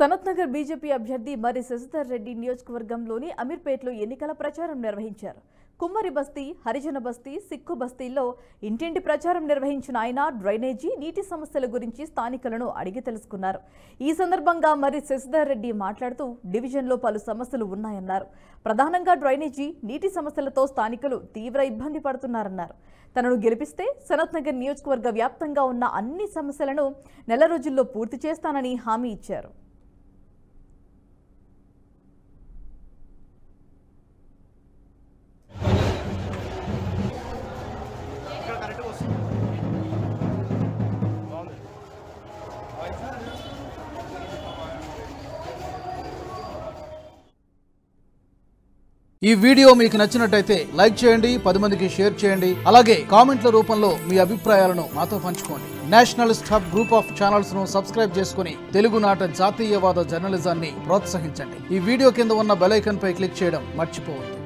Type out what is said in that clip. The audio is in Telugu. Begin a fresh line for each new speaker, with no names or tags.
సనత్ నగర్ బీజేపీ అభ్యర్థి మరి శశిధర్ రెడ్డి నియోజకవర్గంలోని అమీర్పేటలో ఎన్నికల ప్రచారం నిర్వహించారు కుమ్మరి బస్తీ హరిజన బస్తీ సిక్కు బస్తీల్లో ఇంటింటి ప్రచారం నిర్వహించిన ఆయన డ్రైనేజీ నీటి సమస్యల గురించి స్థానికులను అడిగి తెలుసుకున్నారు ఈ సందర్భంగా మరి శశిధర్ రెడ్డి మాట్లాడుతూ డివిజన్లో పలు సమస్యలు ఉన్నాయన్నారు ప్రధానంగా డ్రైనేజీ నీటి సమస్యలతో స్థానికులు తీవ్ర ఇబ్బంది పడుతున్నారన్నారు తనను గెలిపిస్తే సనత్ నగర్ నియోజకవర్గ వ్యాప్తంగా ఉన్న అన్ని సమస్యలను నెల రోజుల్లో పూర్తి చేస్తానని హామీ ఇచ్చారు
ఈ వీడియో మీకు నచ్చినట్టయితే లైక్ చేయండి పది మందికి షేర్ చేయండి అలాగే కామెంట్ల రూపంలో మీ అభిప్రాయాలను మాతో పంచుకోండి nationalist hub group of channels ను సబ్స్క్రైబ్ చేసుకుని తెలుగునాట జాతీయవాద జర్నలిజాన్ని ప్రోత్సహించండి ఈ వీడియో కింద ఉన్న బెల్ ఐకాన్ పై క్లిక్ చేయడం మర్చిపోవద్దు